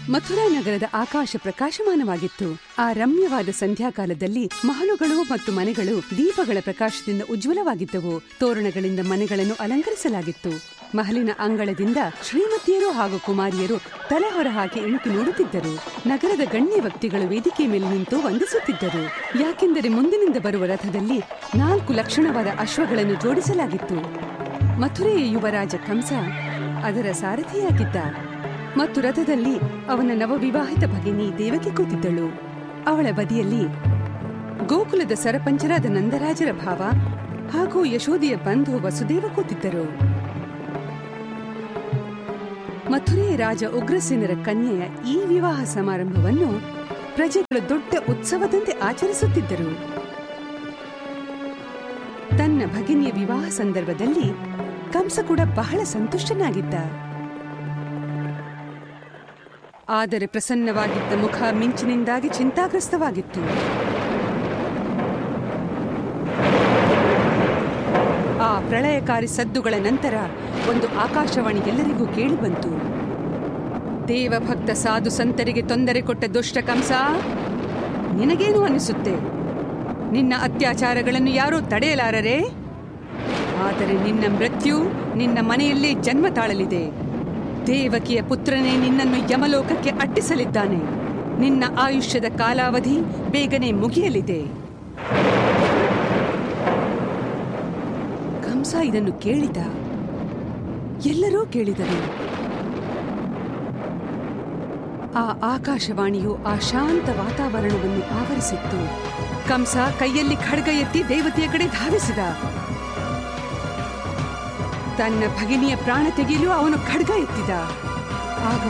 ಮಥುರಾ ನಗರದ ಆಕಾಶ ಪ್ರಕಾಶಮಾನವಾಗಿತ್ತು ಆ ರಮ್ಯವಾದ ಸಂಧ್ಯಾಕಾಲದಲ್ಲಿ ಮಹಲುಗಳು ಮತ್ತು ಮನೆಗಳು ದೀಪಗಳ ಪ್ರಕಾಶದಿಂದ ಉಜ್ವಲವಾಗಿದ್ದವು ತೋರಣಗಳಿಂದ ಮನೆಗಳನ್ನು ಅಲಂಕರಿಸಲಾಗಿತ್ತು ಮಹಲಿನ ಅಂಗಳದಿಂದ ಶ್ರೀಮತಿಯರು ಹಾಗೂ ಕುಮಾರಿಯರು ತಲೆ ಹೊರ ಹಾಕಿ ಇಣುಕಿ ನೋಡುತ್ತಿದ್ದರು ನಗರದ ಗಣ್ಯ ವ್ಯಕ್ತಿಗಳು ವೇದಿಕೆ ಮೇಲೆ ನಿಂತು ವಂದಿಸುತ್ತಿದ್ದರು ಯಾಕೆಂದರೆ ಮುಂದಿನಿಂದ ಬರುವ ರಥದಲ್ಲಿ ನಾಲ್ಕು ಲಕ್ಷಣವಾದ ಅಶ್ವಗಳನ್ನು ಜೋಡಿಸಲಾಗಿತ್ತು ಮಥುರೆಯ ಯುವರಾಜ ಕಂಸ ಅದರ ಸಾರಥಿಯಾಗಿದ್ದ ಮತ್ತು ರಥದಲ್ಲಿ ಅವನ ನವವಿವಾಹಿತ ಭಗಿನಿ ದೇವಕಿ ಕೂತಿದ್ದಳು ಅವಳ ಬದಿಯಲ್ಲಿ ಗೋಕುಲದ ಸರಪಂಚರಾದ ನಂದರಾಜರ ಭಾವ ಹಾಗೂ ಯಶೋದಿಯ ಬಂಧು ವಸುದೇವ ಕೂತಿದ್ದರು ಮಥುರೆಯ ರಾಜ ಉಗ್ರಸೇನರ ಕನ್ಯೆಯ ಈ ವಿವಾಹ ಸಮಾರಂಭವನ್ನು ಪ್ರಜೆಗಳು ದೊಡ್ಡ ಉತ್ಸವದಂತೆ ಆಚರಿಸುತ್ತಿದ್ದರು ತನ್ನ ಭಗಿನಿಯ ವಿವಾಹ ಸಂದರ್ಭದಲ್ಲಿ ಕಂಸ ಕೂಡ ಬಹಳ ಸಂತುಷ್ಟನಾಗಿದ್ದ ಆದರೆ ಪ್ರಸನ್ನವಾಗಿದ್ದ ಮುಖ ಮಿಂಚಿನಿಂದಾಗಿ ಚಿಂತಾಗ್ರಸ್ತವಾಗಿತ್ತು ಆ ಪ್ರಳಯಕಾರಿ ಸದ್ದುಗಳ ನಂತರ ಒಂದು ಆಕಾಶವಾಣಿ ಎಲ್ಲರಿಗೂ ಕೇಳಿಬಂತು ದೇವಭಕ್ತ ಸಾಧು ಸಂತರಿಗೆ ತೊಂದರೆ ಕೊಟ್ಟ ದುಷ್ಟ ಕಂಸ ನಿನಗೇನು ಅನಿಸುತ್ತೆ ನಿನ್ನ ಅತ್ಯಾಚಾರಗಳನ್ನು ಯಾರೂ ತಡೆಯಲಾರರೆ ಆದರೆ ನಿನ್ನ ಮೃತ್ಯು ನಿನ್ನ ಮನೆಯಲ್ಲೇ ಜನ್ಮ ತಾಳಲಿದೆ ದೇವಕಿಯ ಪುತ್ರನೇ ನಿನ್ನನ್ನು ಯಮಲೋಕಕ್ಕೆ ಅಟ್ಟಿಸಲಿದ್ದಾನೆ ನಿನ್ನ ಆಯುಷ್ಯದ ಕಾಲಾವಧಿ ಬೇಗನೆ ಮುಗಿಯಲಿದೆ ಕಂಸ ಇದನ್ನು ಕೇಳಿದ ಎಲ್ಲರೂ ಕೇಳಿದರು ಆ ಆಕಾಶವಾಣಿಯು ಆ ಶಾಂತ ವಾತಾವರಣವನ್ನು ಆವರಿಸಿತ್ತು ಕಂಸ ಕೈಯಲ್ಲಿ ಖಡ್ಗ ಎತ್ತಿ ದೇವತೆಯ ಕಡೆ ಧಾವಿಸಿದ ತನ್ನ ಭಗಿನಿಯ ಪ್ರಾಣ ತೆಗೆಯಲು ಅವನು ಖಡ್ಗ ಎತ್ತಿದ ಆಗ